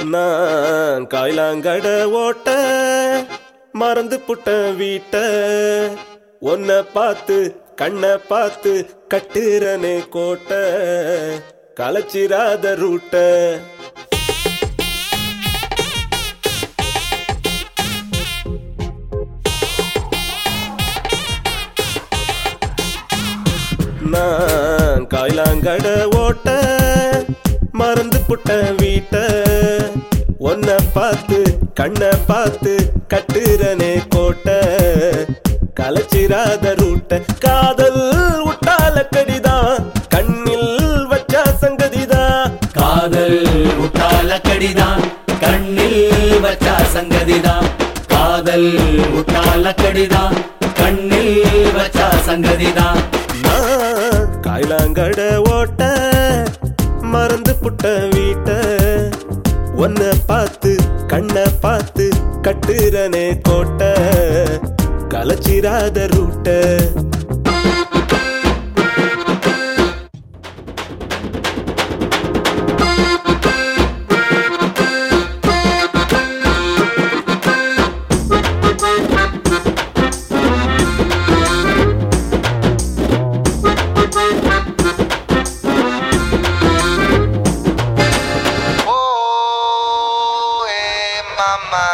நான் காய்லாங்கட ஓட்ட மறந்து புட்ட வீட்ட உன்னை பார்த்து கண்ணை பார்த்து கட்டுறனே கோட்டை களைச்சிராத ரூட்ட நான் காய்லாங்கட ஓட்ட மறந்து புட்ட வீட்ட உன்னை பார்த்து கண்ணை பார்த்து கட்டுறனே கோட்டை களைச்சிராத ரூட்ட காதல் உட்டால கடிதான் கண்ணில் வச்சா சங்கதிதான் காதல் முட்டால கடிதான் கண்ணில் வச்சா சங்கதிதான் காதல் முட்டால கடிதான் கண்ணில் வச்சா சங்கதிதான் நான் காய்லாங்கட ஓட்ட மறந்து புட்ட வீட்ட உன்னை பார்த்து கண்ணை பார்த்து கட்டுறனே கோட்டை களைச்சிராத ரூட்ட Oh, eh, mama.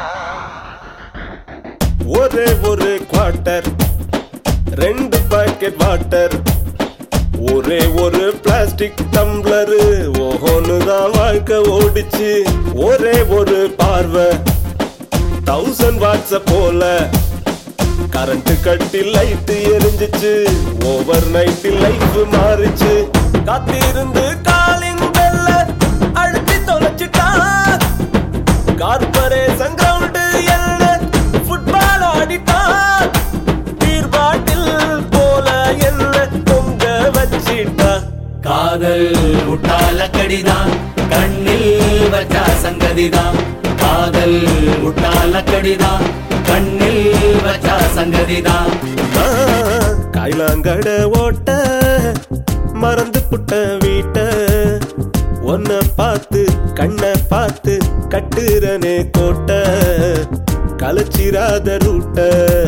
ஒரே ஒரு குவார்ட்டர் ரெண்டு பாக்கெட் வாட்டர் ஒரே ஒரு பிளாஸ்டிக் டம்ளர் ஓஹோன்னு தான் வாழ்க்கை ஓடிச்சு ஒரே ஒரு பார்வை தௌசண்ட் வாட்ஸ போல கரண்ட் கட்டி லைட் எரிஞ்சிச்சு ஓவர் நைட்டில் லைஃப் மாறிச்சு காத்திருந்து காலிங் பெல்ல அழுத்தி தொலைச்சிட்டான் கார்பரேஷன் கிரவுண்டு என்ன ஃபுட்பால் ஆடிட்டான் பீர் பாட்டில் போல என்ன தொங்க வச்சிட்டா காதல் முட்டால கடிதான் கண்ணில் வச்சா சங்கதிதான் காதல் முட்டால கடிதான் கண்ணில் வச்சா சங்கதிதான் நான் காய்லாங்கட ஓட்ட மறந்து புட்ட வீட்ட உன்னை பார்த்து கண்ணை பார்த்து கட்டுறனே கோட்டை களைச்சிராத ரூட்ட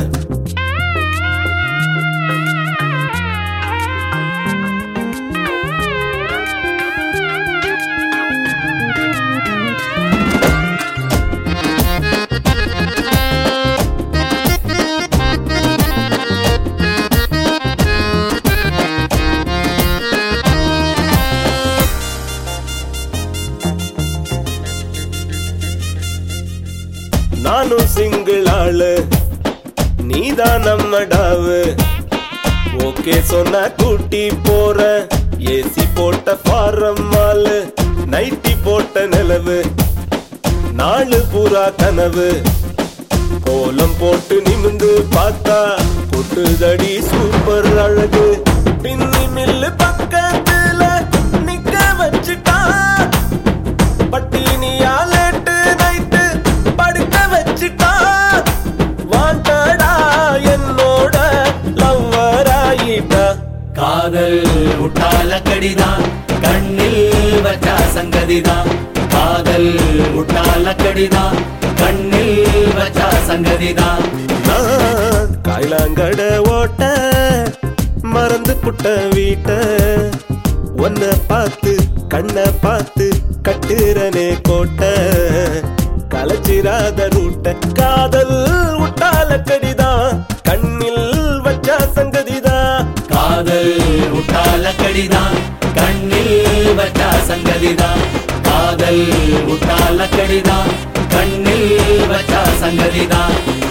நானும் சிங்கிள் ஆளு நீதான் நம்ம டாவு ஓகே சொன்னா கூட்டி போற ஏசி போட்ட ஃபாரம் மாலு நைட்டி போட்ட நிலவு நாலு பூரா கனவு கோலம் போட்டு நிமிந்து பார்த்தா கொட்டுதடி சூப்பர் அழகு பின்னி மில்லு பக்கத்துல நிக்க வச்சுட்டா பட்டினியா லேட்டு நைட்டு படுக்க வச்சுட்டா வாண்டடா என்னோட லவ்வர் ஆயிட்டா காதல் முட்டால கடிதான் கண்ணில் வச்சா சங்கதிதான் காதல் முட்டால கடிதான் கண்ணில் வச்சா சங்கதிதான் நான் காய்லாங்கட ஓட்ட மறந்து புட்ட வீட்ட உன்னை பார்த்து கண்ணை பார்த்து கட்டுறனே கோட்டை களைச்சிராத ரூட்ட காதல் உட்டால கடிதான் கண்ணில் வச்சா சங்கதிதான் காதல் முட்டால கடிதான் கண்ணில் வச்சா சங்கதிதான் காதல் முட்டால கடிதான் கண்ணில் வச்சா சங்கதிதான்